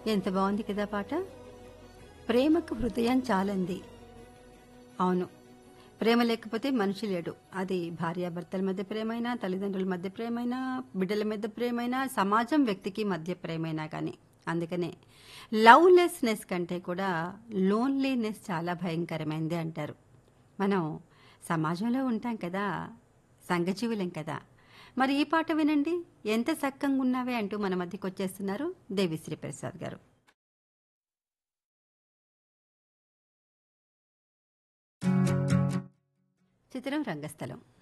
ఎంత బాగుంది కదా పాట ప్రేమకు హృదయం చాలంది అవును ప్రేమ లేకపోతే మనిషి లేడు అది భార్యాభర్తల మధ్య ప్రేమైనా తల్లిదండ్రుల మధ్య ప్రేమైనా బిడ్డల మధ్య ప్రేమైనా సమాజం వ్యక్తికి మధ్య ప్రేమైనా కానీ అందుకనే లవ్లెస్నెస్ కంటే కూడా లోన్లీనెస్ చాలా భయంకరమైంది అంటారు మనం సమాజంలో ఉంటాం కదా సంఘజీవులం కదా మరి ఈ పాట వినండి ఎంత సక్కంగా ఉన్నావే అంటూ మన మధ్యకి వచ్చేస్తున్నారు దేవిశ్రీ ప్రసాద్ గారు చిత్రం రంగస్థలం